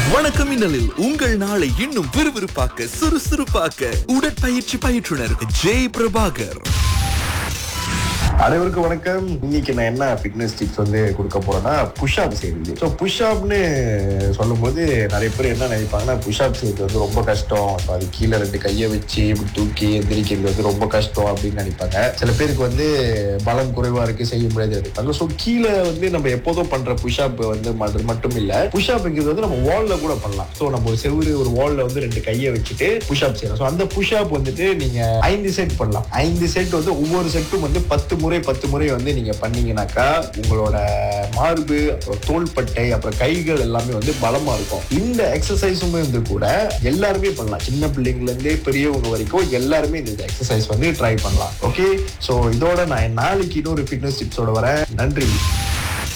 வணக்கம் இன்னலில் உங்கள் நாளை இன்னும் விறுவிறுப்பாக்க சுறுசுறுப்பாக்க உடற்பயிற்சி பயிற்றுனர் ஜெய் பிரபாகர் அனைவருக்கும் வணக்கம் இன்னைக்கு நான் என்ன ஃபிட்னஸ் டிப்ஸ் வந்து கொடுக்க போறேன்னா புஷ்அப் செய்யுது ஸோ புஷ்அப்னு சொல்லும்போது நிறைய பேர் என்ன நினைப்பாங்கன்னா புஷ்அப் செய்யறது வந்து ரொம்ப கஷ்டம் So, அது கீழே ரெண்டு கையை வச்சு இப்படி தூக்கி எந்திரிக்கிறது வந்து ரொம்ப கஷ்டம் அப்படின்னு நினைப்பாங்க சில பேருக்கு வந்து பலம் குறைவா இருக்கு செய்ய முடியாது நினைப்பாங்க ஸோ கீழே வந்து நம்ம எப்போதும் பண்ற புஷ்அப் வந்து அது மட்டும் இல்ல புஷ்அப்ங்கிறது வந்து நம்ம வால்ல கூட பண்ணலாம் ஸோ நம்ம ஒரு செவ்வறு ஒரு வால்ல வந்து ரெண்டு கையை வச்சுட்டு புஷ்அப் செய்யலாம் ஸோ அந்த புஷ்அப் வந்துட்டு நீங்க ஐந்து செட் பண்ணலாம் ஐந்து செட் வந்து ஒவ்வொரு செட்டும் வந்து பத்து முறை பத்து முறை வந்து நீங்க பண்ணீங்கன்னாக்கா உங்களோட மார்பு அப்புறம் தோள்பட்டை அப்புறம் கைகள் எல்லாமே வந்து பலமா இருக்கும் இந்த எக்ஸசைஸும் வந்து கூட எல்லாருமே பண்ணலாம் சின்ன பிள்ளைங்கள்ல இருந்தே பெரியவங்க வரைக்கும் எல்லாருமே இந்த எக்ஸசைஸ் வந்து ட்ரை பண்ணலாம் ஓகே ஸோ இதோட நான் நாளைக்கு இன்னொரு ஃபிட்னஸ் டிப்ஸோட வரேன் நன்றி